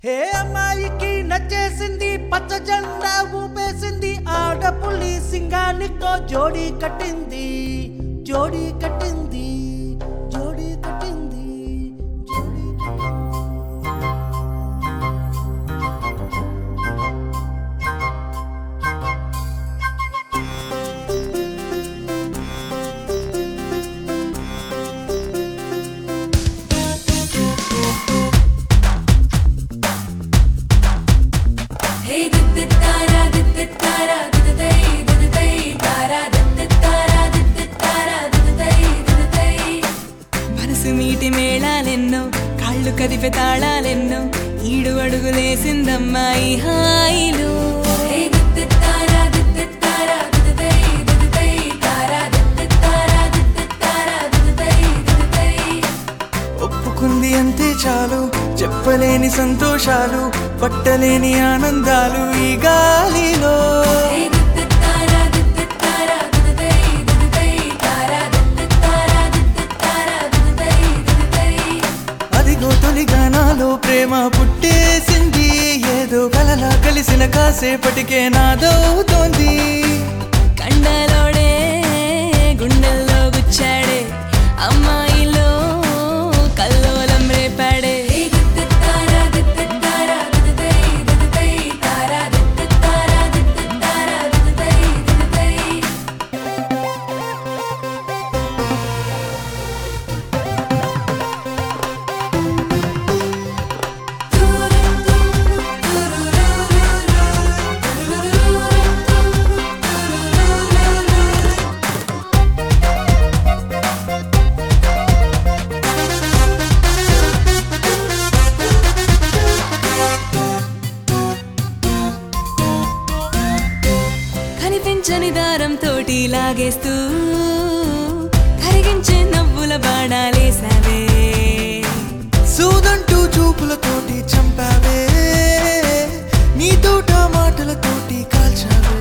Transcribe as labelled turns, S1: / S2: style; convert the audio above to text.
S1: హే అమ్మాయికి నచ్చేసింది పచ్చ జెండా ఊపేసింది ఆడపుల్లి సింగానికో జోడీ కట్టింది జోడీ కట్టింది జోడీ కట్టింది జోడీ కట్టింది
S2: Hey, dit dit tara, dit dit tara, dit dit hey, dit dit hey, tara, dit dit tara, dit dit tara, dit dit hey, dit dit hey.
S3: మనసు మీటి మేళాలెన్నో కాళ్ళు కదిపే తాళాలెన్నో ఈడు అడుగులేసిందమ్మాయి హాయిలో
S2: Hey, dit dit tara, dit dit tara, dit dit hey, dit dit hey, tara, dit dit tara, dit dit tara, dit dit hey, dit dit hey.
S4: ఒప్పుకుంది అంతే చాలు చెప్పలేని సంతోషాలు పట్టలేని ఆనందాలు ఈ గాలిలో
S2: Hey, dit dit tara, dit dit tara, dit dit hey, dit dit hey, tara, dit dit tara, dit dit tara, dit dit hey, dit dit hey.
S4: అదిగో తొలిగా నాలో ప్రేమ పుట్టేసింది ఏదో కలలా కలిసిన కాసేపటికే నాదవుతోంది
S3: కండలోడే గుండెల్లో గుచ్చాడే అమ్మాయిలో కల్లోలం రేపాడే
S2: Hey, dit dit tara, dit dit tara, dit dit hey, dit dit hey, tara, dit dit tara, dit dit tara, dit dit hey, dit dit hey.
S3: కనిపించని దారం తోటి లాగేస్తూ కరిగించే నవ్వుల బాణాలేసావే
S4: సూదంటూ చూపులతోటి చంపావే నీ తోట మాటలతోటి కాల్చావే